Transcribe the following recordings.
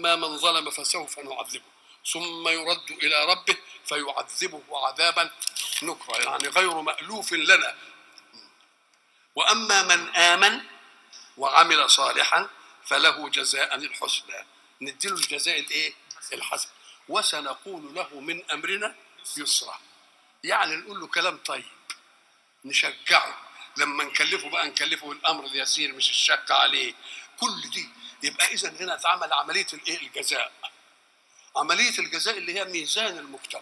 واما من ظلم فسوف نعذبه ثم يرد الى ربه فيعذبه عذابا نكرا يعني غير مالوف لنا واما من امن وعمل صالحا فله جزاء الحسنى نديله الجزاء الايه الحسن وسنقول له من امرنا يسرا يعني نقول له كلام طيب نشجعه لما نكلفه بقى نكلفه بالامر اليسير مش الشك عليه كل دي يبقى اذا هنا اتعمل عمليه الايه الجزاء عمليه الجزاء اللي هي ميزان المجتمع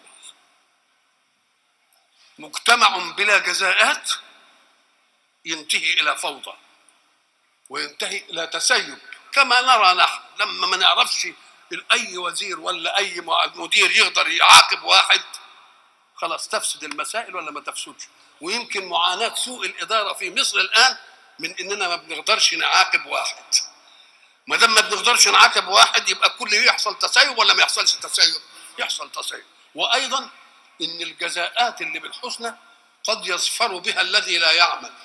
مجتمع بلا جزاءات ينتهي الى فوضى وينتهي الى تسيب كما نرى نحن لما ما نعرفش اي وزير ولا اي مدير يقدر يعاقب واحد خلاص تفسد المسائل ولا ما تفسدش ويمكن معاناه سوء الاداره في مصر الان من اننا ما بنقدرش نعاقب واحد ما دام ما بنقدرش نعاقب واحد يبقى كل يحصل تسيب ولا ما يحصلش تسيب يحصل تسيب وايضا ان الجزاءات اللي بالحسنى قد يظفر بها الذي لا يعمل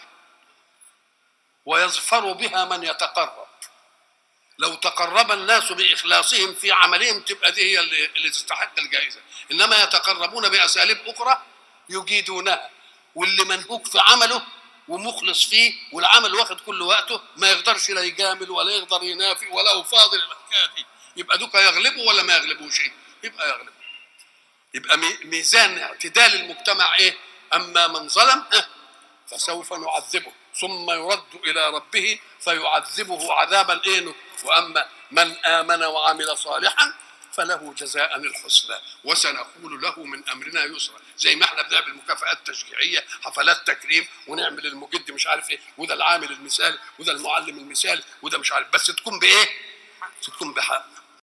ويظفر بها من يتقرب لو تقرب الناس باخلاصهم في عملهم تبقى دي هي اللي, اللي تستحق الجائزه انما يتقربون باساليب اخرى يجيدونها واللي منهوك في عمله ومخلص فيه والعمل واخد كل وقته ما يقدرش لا يجامل ولا يقدر ينافي ولا هو فاضل الحكايه دي يبقى دوكا يغلبوا ولا ما يغلبوش يبقى يغلبوا يبقى ميزان اعتدال المجتمع ايه اما من ظلم فسوف نعذبه ثم يرد الى ربه فيعذبه عذابا ايه واما من امن وعمل صالحا فله جزاء الحسنى وسنقول له من امرنا يسرا زي ما احنا بنعمل مكافآت تشجيعيه حفلات تكريم ونعمل المجد مش عارف ايه وده العامل المثالي وده المعلم المثالي وده مش عارف بس تكون بايه؟ تكون بحق